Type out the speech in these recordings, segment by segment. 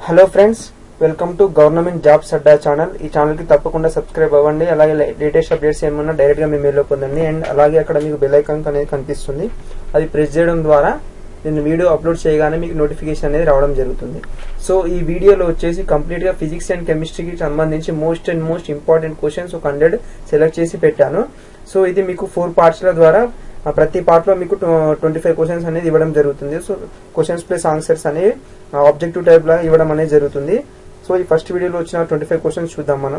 hello friends welcome to government jobs Adda channel ఈ channel కి తప్పకుండా సబ్స్క్రైబ్ అవ్వండి అలాగే లేటెస్ట్ అప్డేట్స్ ఏమన్నా డైరెక్ట్ గా మీ మెయిల్లో పొందండి అండ్ అలాగే అక్కడ మీకు బెల్ ఐకాన్ అనేది కనిపిస్తుంది అది ప్రెస్ చేయడం ద్వారా నేను వీడియో అప్లోడ్ చేయగానే మీకు నోటిఫికేషన్ అనేది రావడం జరుగుతుంది సో ఈ వీడియోలో వచ్చేసి కంప్లీట్ గా ఫిజిక్స్ అండ్ కెమిస్ట్రీకి సంబంధించి most and most important questions ఒక హండ్రెడ్ సెలెక్ట్ చేసి పెట్టాను సో ఇది మీకు ఫోర్ పార్ట్స్ ల ద్వారా ఆ ప్రతి పార్ట్ లో మీకు ట్వంటీ ఫైవ్ క్వశ్చన్స్ అనేది ఇవ్వడం జరుగుతుంది సో క్వశ్చన్స్ ప్లస్ ఆన్సర్స్ అనేవి ఆబ్జెక్టివ్ టైప్ లా ఇవ్వడం అనేది జరుగుతుంది సో ఈ ఫస్ట్ వీడియోలో వచ్చిన ట్వంటీ ఫైవ్ క్వశ్చన్స్ చూద్దాం మనం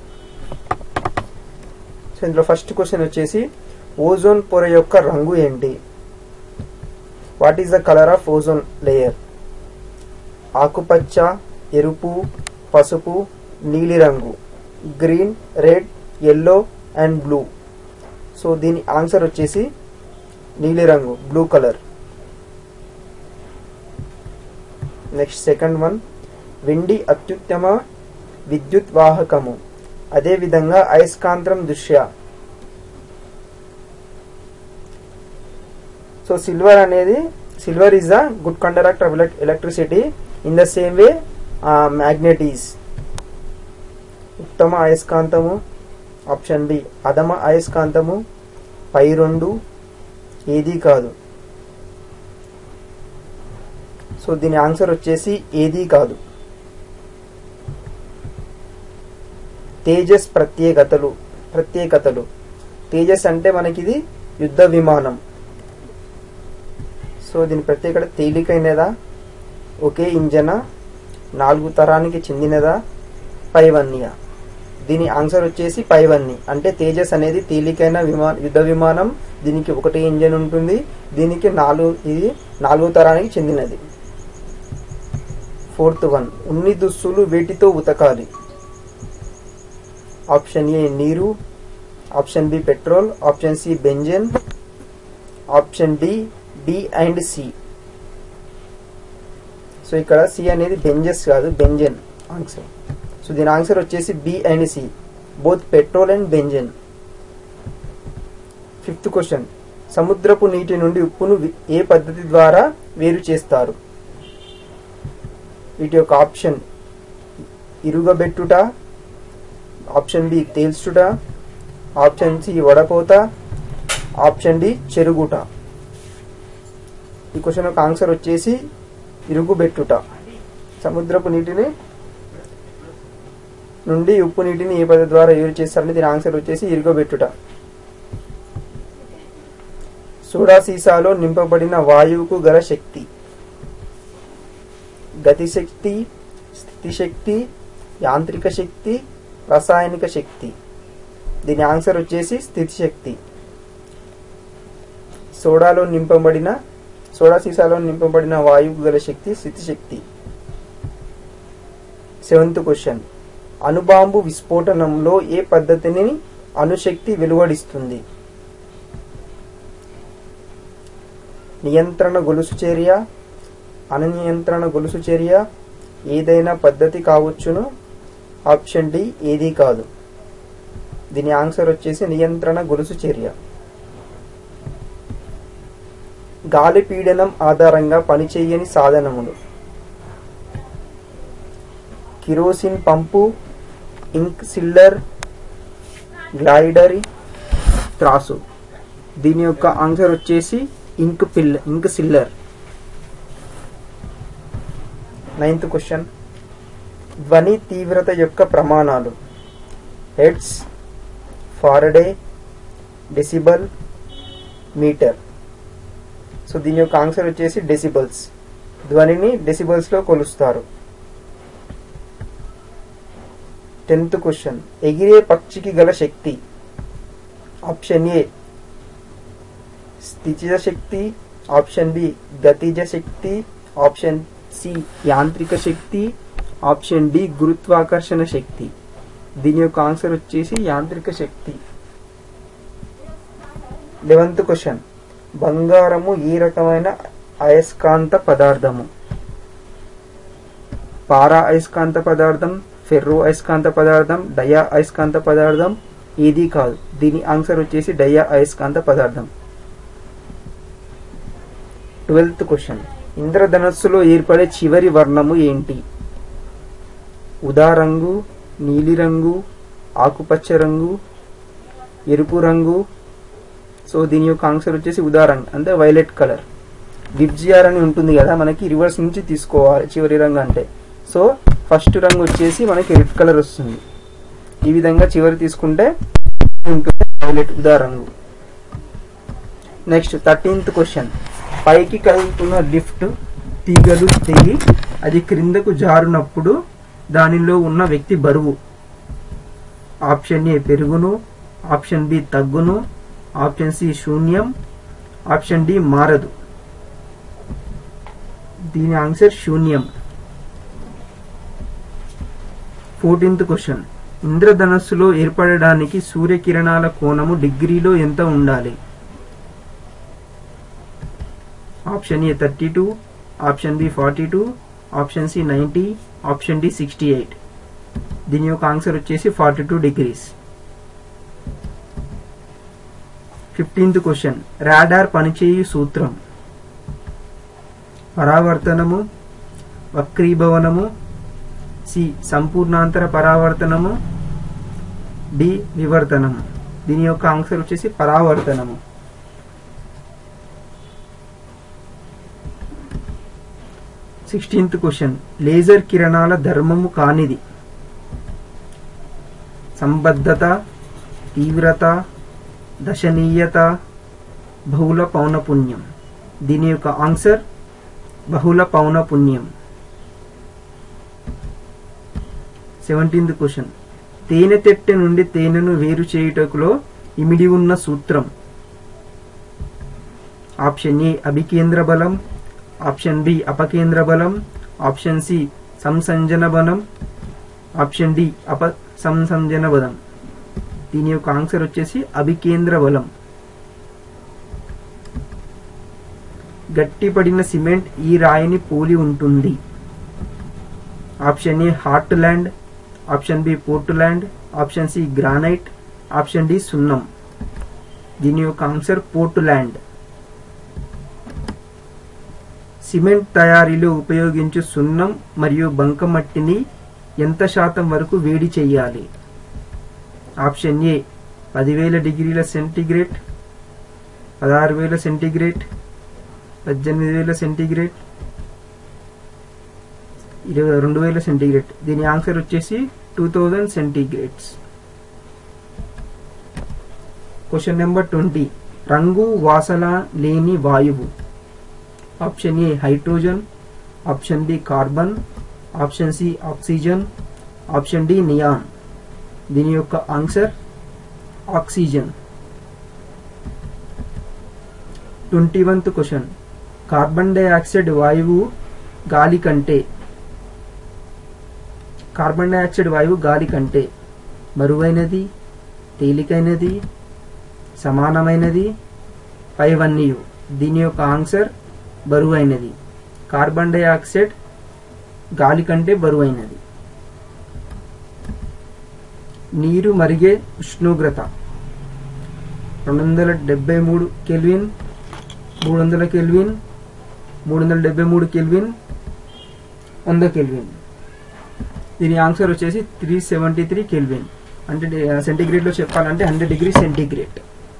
సో ఇందులో ఫస్ట్ క్వశ్చన్ వచ్చేసి ఓజోన్ పొర యొక్క రంగు ఏంటి what is the colour of ozone layer ఆకుపచ్చ ఎరుపు పసుపు నీలిరంగు green red yellow and blue so దీని ఆన్సర్ వచ్చేసి నీలిరంగు blue colour next second one వెండి అత్యుత్తమ విద్యుత్ వాహకము అదేవిధంగా అయస్కాంతం దృశ్య సో సిల్వర్ అనేది silver is a good conductor of electricity in the same way magnet is ఉత్తమ అయస్కాంతము ఆప్షన్ బి అధమ అయస్కాంతము పై రెండు ఏది కాదు సో దీని ఆన్సర్ వచ్చేసి ఏది కాదు తేజస్ ప్రత్యేకతలు ప్రత్యేకతలు తేజస్ అంటే మనకిది యుద్ధ విమానం సో దీని ప్రత్యేకత తేలికైనదా ఒకే ఇంజన నాలుగు తరానికి చెందినదా పైవన్య దీని ఆన్సర్ వచ్చేసి పైవన్ని అంటే తేజస్ అనేది తేలికైన విమాన యుద్ధ విమానం దీనికి ఒకటే ఇంజన్ ఉంటుంది దీనికి నాలుగు ఇది నాలుగో తరానికి చెందినది ఫోర్త్ వన్ ఉన్ని దుస్తులు వేటితో ఉతకాలి ఆప్షన్ ఏ నీరు option B petrol option C benzene option D B and C so ఇక్కడ సి అనేది బెంజెస్ కాదు బెంజన్ ఆన్సర్ సో దీని ఆన్సర్ వచ్చేసి B and C both petrol and benzene fifth question సముద్రపు నీటి నుండి ఉప్పును ఏ పద్ధతి ద్వారా వేరు చేస్తారు వీటి యొక్క ఆప్షన్ ఇరుగబెట్టుట ఆప్షన్ బి తేల్చుట ఆప్షన్ సి వడపోత ఆప్షన్ డి చెరుగుట ఈ క్వశ్చన్ యొక్క ఆన్సర్ వచ్చేసి ఇరుగుబెట్టుట సముద్రపు నీటిని నుండి ఉప్పు నీటిని ఏ పద్ధతి ద్వారా వేరు చేస్తారని దీని ఆన్సర్ వచ్చేసి ఇరుగబెట్టుట సోడా సీసాలో నింపబడిన వాయువుకు గల శక్తి గతిశక్తి స్థితిశక్తి యాంత్రిక శక్తి రసాయనిక శక్తి దీని ఆన్సర్ వచ్చేసి స్థితి శక్తి సోడాలో నింపబడిన సోడా సీసాలో నింపబడిన వాయువు గల శక్తి స్థితి శక్తి సెవెంత్ క్వశ్చన్ అణుబాంబు విస్ఫోటనంలో ఏ పద్ధతిని అణుశక్తి వెలువడిస్తుంది నియంత్రణ గొలుసు చర్య అనియంత్రణ గొలుసు చర్య ఏదైనా పద్ధతి కావచ్చును ఆప్షన్ డి ఏది కాదు దీని ఆన్సర్ వచ్చేసి నియంత్రణ గొలుసు చర్య గాలి పీడనం ఆధారంగా పనిచేయని సాధనములు కిరోసిన్ పంపు ఇంక్ సిల్లర్ గ్లైడరీ త్రాసు దీని యొక్క ఆన్సర్ వచ్చేసి ఇంక్ పిల్ ఇంక్ సిల్లర్ నైన్త్ క్వశ్చన్ ధ్వని తీవ్రత యొక్క ప్రమాణాలు hertz faraday decibel metre so దీని యొక్క ఆన్సర్ వచ్చేసి డెసిబల్స్ ధ్వనిని డెసిబల్స్లో కొలుస్తారు టెన్త్ క్వశ్చన్ ఎగిరే పక్షికి గల శక్తి ఆప్షన్ ఏ స్థితిజ శక్తి ఆప్షన్ బి గతిజ శక్తి ఆప్షన్ సి యాంత్రిక శక్తి ఆప్షన్ డి గురుత్వాకర్షణ శక్తి దీని యొక్క ఆన్సర్ వచ్చేసి యాంత్రిక శక్తి లెవెంత్ క్వశ్చన్ బంగారము ఏ రకమైన అయస్కాంత పదార్థము పారా అయస్కాంత పదార్థం ఫెర్రో అయస్కాంత పదార్థం డయా అయస్కాంత పదార్థం ఏది కాదు దీని ఆన్సర్ వచ్చేసి డయా అయస్కాంత పదార్థం ట్వెల్త్ క్వశ్చన్ ఇంద్రధనస్సులో ఏర్పడే చివరి వర్ణము ఏంటి ఉదా రంగు నీలిరంగు ఆకుపచ్చ రంగు ఎరుపు రంగు సో దీని యొక్క ఆన్సర్ వచ్చేసి ఉదా రంగు అంటే వైలెట్ కలర్ గిబ్జిఆర్ అని ఉంటుంది కదా మనకి రివర్స్ నుంచి తీసుకోవాలి చివరి రంగు అంటే సో ఫస్ట్ రంగు వచ్చేసి మనకి రెడ్ కలర్ వస్తుంది ఈ విధంగా చివరి తీసుకుంటే ఉంటుంది వైలెట్ ఉదా రంగు నెక్స్ట్ థర్టీన్త్ క్వశ్చన్ పైకి కదులుతున్న లిఫ్ట్ తీగలు తెగి అది క్రిందకు జారునప్పుడు దానిలో ఉన్న వ్యక్తి బరువు ఆప్షన్ ఏ పెరుగును ఆప్షన్ బి తగ్గును ఆప్షన్ సి శూన్యం ఆప్షన్ డి మారదు దీని ఆన్సర్ శూన్యం ఫోర్టీన్త్ క్వశ్చన్ ఇంద్రధనస్సులో ఏర్పడడానికి సూర్యకిరణాల కోణము డిగ్రీలో ఎంత ఉండాలి option A thirty two option B forty two option C ninety option D sixty eight దీని యొక్క ఆన్సర్ వచ్చేసి forty two degrees fifteenth question radar పనిచేయు సూత్రం పరావర్తనము వక్రీభవనము సి సంపూర్ణాంతర పరావర్తనము డి వివర్తనము దీని యొక్క ఆన్సర్ వచ్చేసి పరావర్తనము సిక్స్టీన్త్ క్వశ్చన్ లేజర్ కిరణాల ధర్మము కానిది సంబద్ధత తీవ్రత దశనీయత బహుళ పౌనపుణ్యం దీని యొక్క ఆన్సర్ బహుళ పౌనపుణ్యం సెవెంటీన్త్ క్వశ్చన్ తేనె తెట్టె నుండి తేనెను వేరు చేయుటకులో ఇమిడి ఉన్న సూత్రం ఆప్షన్ ఏ అభికేంద్ర బలం ఆప్షన్ బి అపకేంద్ర బలం ఆప్షన్ సి సంసంజన బలం ఆప్షన్ డి అప సంసంజన బలం దీని యొక్క ఆన్సర్ వచ్చేసి అభికేంద్ర బలం గట్టిపడిన సిమెంట్ ఈ రాయిని పోలి ఉంటుంది option A heart land option B Portland option C granite option D సున్నం దీని యొక్క ఆన్సర్ పోర్టుల్యాండ్ సిమెంట్ తయారీలో ఉపయోగించు సున్నం మరియు బంకమట్టిని ఎంత శాతం వరకు వేడి చేయాలి ఆప్షన్ ఏ పదివేల డిగ్రీల సెంటీగ్రేడ్ పదహారు వేల సెంటీగ్రేడ్ పద్దెనిమిది వేల సెంటీగ్రేడ్ ఇరవై రెండు వేల సెంటీగ్రేడ్ దీని ఆన్సర్ వచ్చేసి two thousand centigrades question number twenty రంగు వాసన లేని వాయువు option A hydrogen option B carbon option C oxygen option D neon దీని యొక్క answer oxygen twenty oneth question carbon dioxide వాయువు గాలి కంటే కార్బన్ డైఆక్సైడ్ వాయువు గాలి కంటే బరువైనది తేలికైనది సమానమైనది పైవన్నీయు దీని యొక్క ఆన్సర్ బరువైనది కార్బన్ డైఆక్సైడ్ గాలి కంటే బరువైనది నీరు మరిగే ఉష్ణోగ్రత రెండు వందల డెబ్బై మూడు కెల్విన్ మూడు వందల కెల్విన్ మూడు వందల డెబ్బై మూడు కెల్విన్ వంద కెల్విన్ దీని ఆన్సర్ వచ్చేసి త్రీ సెవెంటీ త్రీ కెల్విన్ అంటే సెంటిగ్రేడ్లో చెప్పాలంటే హండ్రెడ్ డిగ్రీ సెంటిగ్రేడ్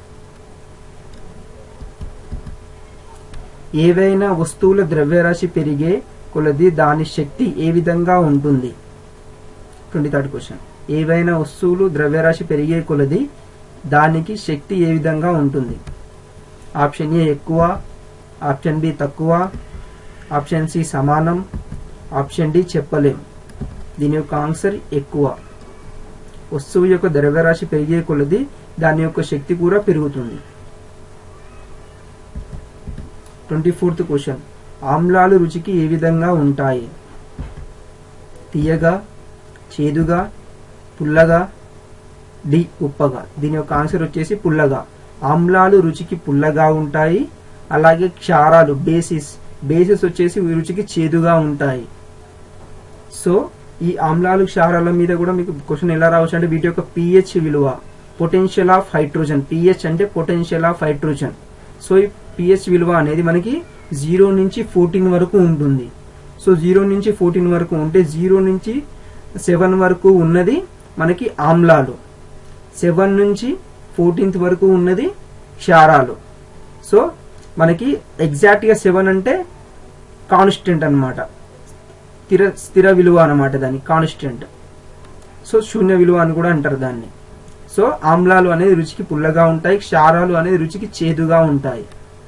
ఏవైనా వస్తువుల ద్రవ్యరాశి పెరిగే కొలది దాని శక్తి ఏ విధంగా ఉంటుంది ట్వంటీ థర్డ్ క్వశ్చన్ ఏవైనా వస్తువులు ద్రవ్యరాశి పెరిగే కొలది దానికి శక్తి ఏ విధంగా ఉంటుంది ఆప్షన్ ఏ ఎక్కువ ఆప్షన్ బి తక్కువ ఆప్షన్ సి సమానం ఆప్షన్ డి చెప్పలేం దీని యొక్క ఆన్సర్ ఎక్కువ వస్తువు యొక్క ద్రవ్యరాశి పెరిగే కొలది దాని యొక్క శక్తి కూడా పెరుగుతుంది ట్వంటీ ఫోర్త్ క్వశ్చన్ ఆమ్లాలు రుచికి ఏ విధంగా ఉంటాయి తీయగా చేదుగా పుల్లగా డి ఉప్పగా దీని యొక్క ఆన్సర్ వచ్చేసి పుల్లగా ఆమ్లాలు రుచికి పుల్లగా ఉంటాయి అలాగే క్షారాలు బేసిస్ బేసిస్ వచ్చేసి రుచికి చేదుగా ఉంటాయి సో ఈ ఆమ్లాలు క్షారాల మీద కూడా మీకు క్వశ్చన్ ఎలా రావచ్చు అంటే వీటి యొక్క పిహెచ్ విలువ పొటెన్షియల్ ఆఫ్ హైడ్రోజన్ పిహెచ్ అంటే పొటెన్షియల్ ఆఫ్ హైడ్రోజన్ సో ఈ పిహెచ్ విలువ అనేది మనకి జీరో నుంచి ఫోర్టీన్ వరకు ఉంటుంది సో జీరో నుంచి ఫోర్టీన్ వరకు ఉంటే జీరో నుంచి సెవెన్ వరకు ఉన్నది మనకి ఆమ్లాలు సెవెన్ నుంచి ఫోర్టీన్త్ వరకు ఉన్నది క్షారాలు సో మనకి ఎగ్జాక్ట్ గా సెవెన్ అంటే కాన్స్టెంట్ అన్నమాట స్థిర స్థిర విలువ అన్నమాట దాన్ని కాన్స్టెంట్ సో శూన్య విలువ అని కూడా అంటారు దాన్ని సో ఆమ్లాలు అనేది రుచికి పుల్లగా ఉంటాయి క్షారాలు అనేది రుచికి చేదుగా ఉంటాయి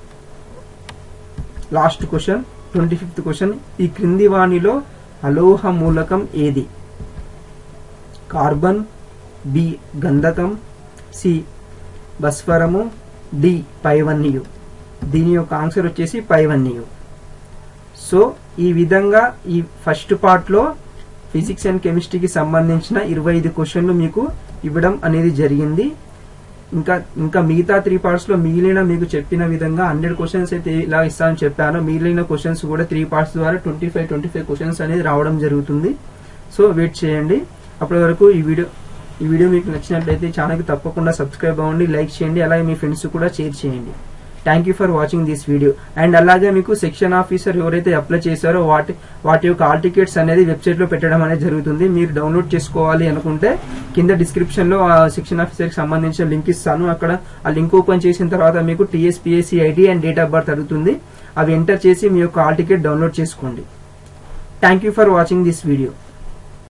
last question twenty fifth question ఈ క్రింది వాణిలో అలోహ మూలకం ఏది కార్బన్ బి గంధకం సి బస్వరము డి పైవన్యు దీని యొక్క ఆన్సర్ వచ్చేసి పైవన్యు సో ఈ విధంగా ఈ ఫస్ట్ పార్ట్ లో ఫిజిక్స్ అండ్ కెమిస్ట్రీకి సంబంధించిన ఇరవై ఐదు క్వశ్చన్లు మీకు ఇవ్వడం అనేది జరిగింది ఇంకా ఇంకా మిగతా త్రీ పార్ట్స్ లో మిగిలిన మీకు చెప్పిన విధంగా హండ్రెడ్ క్వశ్చన్స్ అయితే ఇలా ఇస్తానని చెప్పాను మిగిలిన క్వశ్చన్స్ కూడా త్రీ పార్ట్స్ ద్వారా twenty five twenty five questions అనేది రావడం జరుగుతుంది సో వెయిట్ చేయండి అప్పటి వరకు ఈ వీడియో ఈ వీడియో మీకు నచ్చినట్లయితే ఛానల్కి తప్పకుండా సబ్స్క్రైబ్ అవ్వండి లైక్ చేయండి అలాగే మీ ఫ్రెండ్స్ కూడా షేర్ చేయండి thank you for watching this video and అలాగే మీకు సెక్షన్ ఆఫీసర్ ఎవరైతే అప్లై చేశారో వాటి వాటి యొక్క ఆల్ టికెట్స్ అనేది వెబ్సైట్ లో పెట్టడం అనేది జరుగుతుంది మీరు డౌన్లోడ్ చేసుకోవాలి అనుకుంటే కింద డిస్క్రిప్షన్ లో ఆ సెక్షన్ ఆఫీసర్ కి సంబంధించిన లింక్ ఇస్తాను అక్కడ ఆ లింక్ ఓపెన్ చేసిన తర్వాత మీకు TSPSC ID and date of birth అడుగుతుంది అవి ఎంటర్ చేసి మీ యొక్క ఆల్ టికెట్ డౌన్లోడ్ చేసుకోండి thank you for watching this video